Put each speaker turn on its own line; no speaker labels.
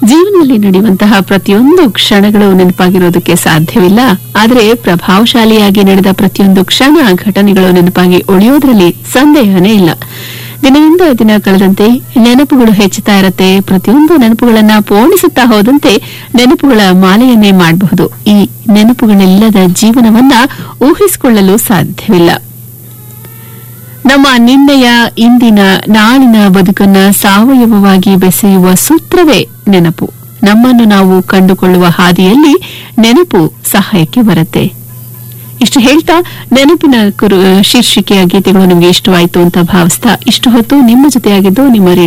ಜೀವನದಲ್ಲಿ ನಡೆಯುವಂತಹ ಪ್ರತಿಯೊಂದು ಕ್ಷಣಗಳು ನೆನಪಾಗಿರೋದಕ್ಕೆ ಸಾಧ್ಯವಿಲ್ಲ ಆದರೆ ಪ್ರಭಾವಶಾಲಿಯಾಗಿ ನಡೆದ ಪ್ರತಿಯೊಂದು ಕ್ಷಣ ಘಟನೆಗಳು ನೆನಪಾಗಿ ಉಳಿಯೋದ್ರಲ್ಲಿ ಸಂದೇಹನೇ ಇಲ್ಲ ದಿನದಿಂದ ದಿನ ಕಳೆದಂತೆ ನೆನಪುಗಳು ಹೆಚ್ಚುತ್ತಾ ಇರತ್ತೆ ಪ್ರತಿಯೊಂದು ನೆನಪುಗಳನ್ನ ಪೋಣಿಸುತ್ತಾ ಹೋದಂತೆ ನೆನಪುಗಳ ಮಾಲೆಯನ್ನೇ ಮಾಡಬಹುದು ಈ ನೆನಪುಗಳಿಲ್ಲದ ಜೀವನವನ್ನ ಊಹಿಸಿಕೊಳ್ಳಲು ಸಾಧ್ಯವಿಲ್ಲ ನಮ್ಮ ನಿನ್ನೆಯ ಇಂದಿನ ನಾಳಿನ ಬದುಕನ್ನ ಸಾವಯವವಾಗಿ ಬೆಸೆಯುವ ಸೂತ್ರವೇ ನೆನಪು ನಮ್ಮನ್ನು ನಾವು ಕಂಡುಕೊಳ್ಳುವ ಹಾದಿಯಲ್ಲಿ ನೆನಪು ಸಹಾಯಕ್ಕೆ ಬರುತ್ತೆ ಇಷ್ಟು ಹೇಳ್ತಾ ನೆನಪಿನ ಕುರು ಶೀರ್ಷಿಕೆಯ ಗೀತೆಗಳು ನಿಮಗೆ ಇಷ್ಟವಾಯಿತು ಅಂತ ಭಾವಿಸ್ತಾ ಇಷ್ಟು ಹೊತ್ತು ನಿಮ್ಮ ಜೊತೆಯಾಗಿದ್ದು ನಿಮ್ಮ